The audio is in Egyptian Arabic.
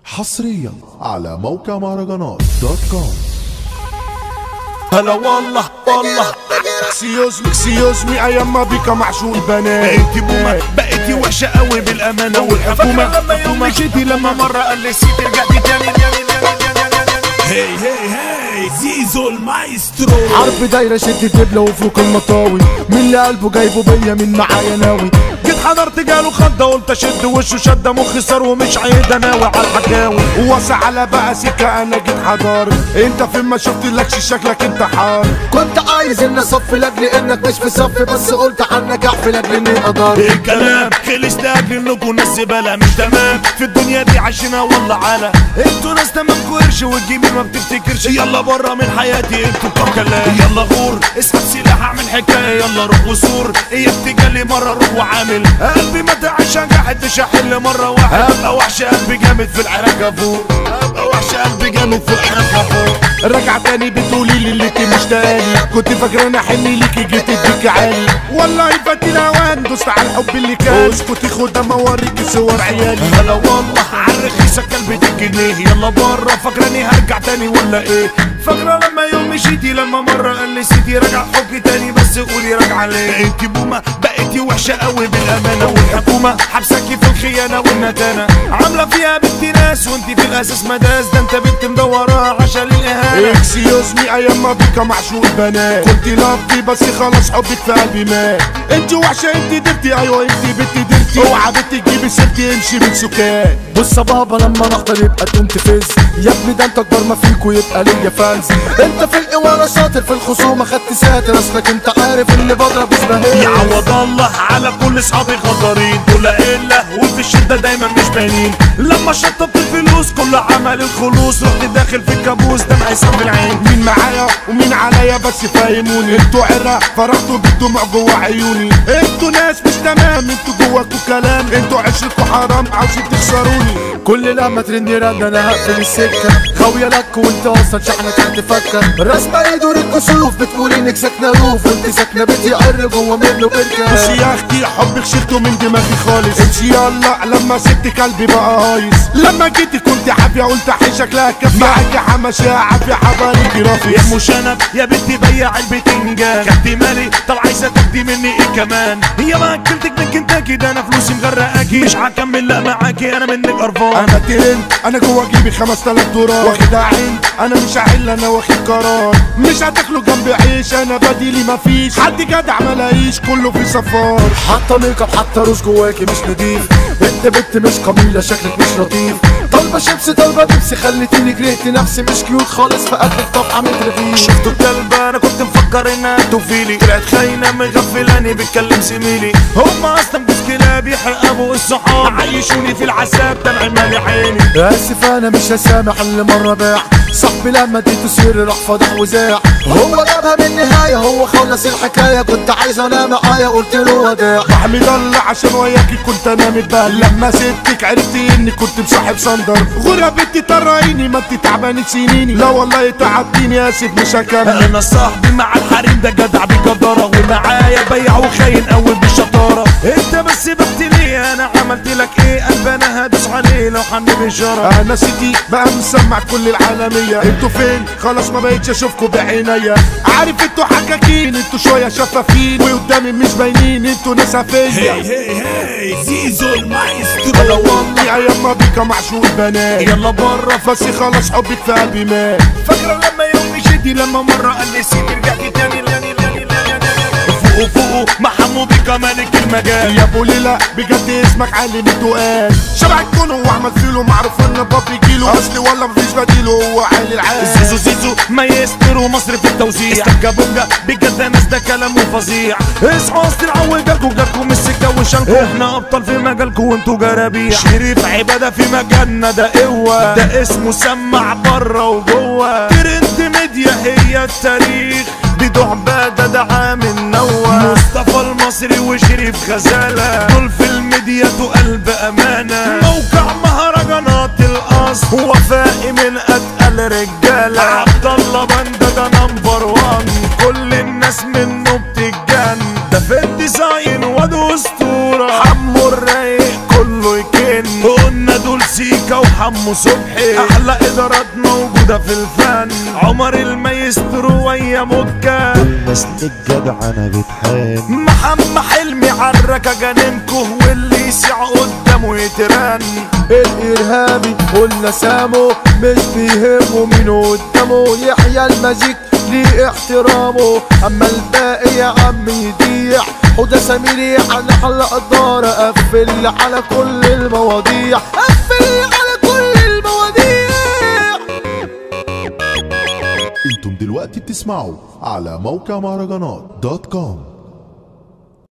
حصريا على موقع مهرجانات دوت كوم هلا والله والله اكسيوز مي اكسيوز مي ايام ما بيك معشوق البنات انت بومة بقيتي وحشة قوي بالأمانة والحكومة لما يوم مشيتي لما مرة قلسيتي رجعتي تاني تاني تاني تاني تاني هي هي هي زيزو المايسترو حرب دايرة شد دبلة وفوق المطاوي من اللي قلبه جايبه بيا من معايا ناوي جيت حضرت جاله خضة قلت اشد وشه شدة مخي صار ومش عيد ناوي على الحكاوي واسع على بقى سكة انا جيت حضاري انت فين ما شفتلكش شكلك انت حار كنت عايز ان اصفي لاجل انك مش في صفي بس قلت عنك احفل لاجل اني اقدر الكلام خلص لاجل انكم ناس زبالة مش تمام في الدنيا دي عايشينها والله على انتوا ناس تمامكوا قرش والجميل ما بتفتكرش يلا بره من حياتي انتوا كم كلام يلا غور اسحب سلاح اعمل حكاية يلا روح وصور اياك تجلي مرة روح وعامل قلبي ما تعيش جاحد مش هحل مرة واحد ابقى وحش قلبي جامد في العراق فوق ابقى وحش قلبي جامد في العراق فوق رجع تاني بتقولي لي اللي انت مش تاني كنت فاكره انا حني ليكي جيت اديك عالي والله فات الاوان دوست على الحب اللي كان اسكتي خد اما اوريكي صور عيالي هلا والله عالرخيصة كلبة الجنيه يلا بره فاكراني هرجع تاني ولا ايه فاكرة لما يوم مشيتي لما مرة قلسيتي راجع حبي تاني بس قولي راجعة ليه انتي بومة بقيتي وحشة قوي بالأمانة والحكومة حبسكي في الخيانة والندانة عاملة فيها بنت ناس وانتي في الأساس مداس ده انت بنت مدورة عشان الإهانة اكسيوز مي ايام ما بيك معشوق البنات كنت لافضي بس خلاص حبك في قلبي مات انت وحشه انت درتي ايوه انت بنت درتي اوعى بنت تجيبي سيرتي امشي من سكان بص يا بابا لما نحضر يبقى تنتفز يا ابني ده انت اكبر ما فيك ويبقى ليا فانز انت في القوارة شاطر في الخصومة خدت ساتر اصلك انت عارف اللي بضرب اسمها يعوض الله على كل اصحابي غدارين دول الا وفي الشده دايما مش باينين لما شطبت الفلوس كل عمل الخلوص رحت داخل في الكابوس دمعي صاب العين مين معايا ومين عليا بس فاهموني انتوا عرق فرحتوا بالدموع جوا عيوني انتوا ناس مش تمام انتوا جواكوا كلام انتوا عشركوا حرام عاوزين تخسروني كل لما ترني رن انا هقفل السكة خاوية لك وانت اصلا شحنك هتفكر رسمة ايده الكسوف بتقول انك ساكنة روف وانت ساكنة بيتي قر جوه منه بركة بس يا اختي حبك شلته من دماغي خالص انت يلا لما سبت قلبي بقى هايص لما جيتي كنت حافية قلت حي شكلها كافية معاك يا حماشة عافية حبالي يا رافيس مشنب يا بنتي بيع البتنجان خدتي مالي طب عايزه تاخدي مني ايه كمان هي ما اكلتك من كنتاكي ده انا فلوسي مغرقاكي مش هكمل لا معاكي انا منك قرفان انا ترند انا جوا جيبي 5000 دولار واخد عين انا مش هحل انا واخد قرار مش هتاكلوا جنبي عيش انا بديلي مفيش حد جدع ملاقيش كله في صفار حاطة ميك اب حاطة روج جواكي مش نضيف انت بنت مش قبيلة شكلك مش لطيف طالبة شيبسي طالبة بيبسي خليتيني كرهت نفسي مش كيوت خالص في قلبك طبعا متر فيه شفتوا الكلبة انا كنت مفكر انها توفيلي طلعت خاينة مغفلاني بتكلم زميلي هم اصلا جوز كلاب يحرقوا الصحاب عيشوني في العذاب دمع مالي عيني اسف انا مش هسامح اللي مرة باع صاحبي لما اديته سر راح فضح وزاع هو جابها من النهاية هو خلص الحكاية كنت عايز انا معايا قلت له وداع بحمد الله عشان وياكي كنت انا متبهل لما سبتك عرفتي اني كنت مصاحب صندر غربتي طرقيني ما انت تعباني سنيني لا والله تعبتيني اسف مش هكمل انا صاحبي مع الحريم ده جدع بجدارة ومعايا بيع وخاين قوي بالشطارة انت بس بحت ليه انا عملت لك ايه قلب انا هدوس عليه لو حن بشارة انا سيتي بقى مسمع كل العالمية انتوا فين خلاص ما بقيتش اشوفكوا بعينيا عارف انتوا حكاكين انتوا شوية شفافين وقدامي مش باينين انتوا ناس هفية هي هي زيزو المايسترو انا والله ايام ما بيك معشوق البنات يلا بره بس خلاص حبك في قلبي مات فاكرة لما يوم مشيتي لما مرة قلسيتي رجعتي تاني تاني تاني تاني فوقوا فوقوا محمو بك ملك المجال يا ابو ليلى بجد اسمك علي التقال شبع الكون هو احمد فيلو معروف ان بابي كيلو اصلي والله مفيش بديله هو عالي العال زيزو زيزو مايسترو مصر في التوزيع استكا بونجا بجد ناس ده كلامه فظيع اصحوا اصل عوجاكوا جالكم السكه وشانكوا احنا ابطال في مجالكوا وانتوا جرابيع شريف عباده في مجالنا ده قوه ده اسمه سمع بره وجوه ترند ميديا هي التاريخ بدو عباده ده عامل نوه مصطفى المصري وشريف غزاله دول في الميديا قلب امانه موقع مهرجانات الاصل وفائي من اتقل رجاله عبد الله بندا ده نمبر وان كل الناس منه بتتجن ده في الديزاين وده اسطوره حمو الرايق كله يكن قلنا دول سيكا وحمو حمو صبحي احلى ادارات موجودة في الفن عمر المايسترو ويا مكة الناس الجدع انا بتحان محمد حلمي عركة جنينكو واللي يسيع قدامه يترن الارهابي قلنا سامو مش بيهمه مين قدامه يحيى الماجيك ليه احترامه اما الباقي يا عم يضيع حوده سميري عن حلقة دار اقفل على كل المواضيع قفل على كل المواضيع انتم دلوقتي بتسمعوا على موقع مهرجانات دوت كوم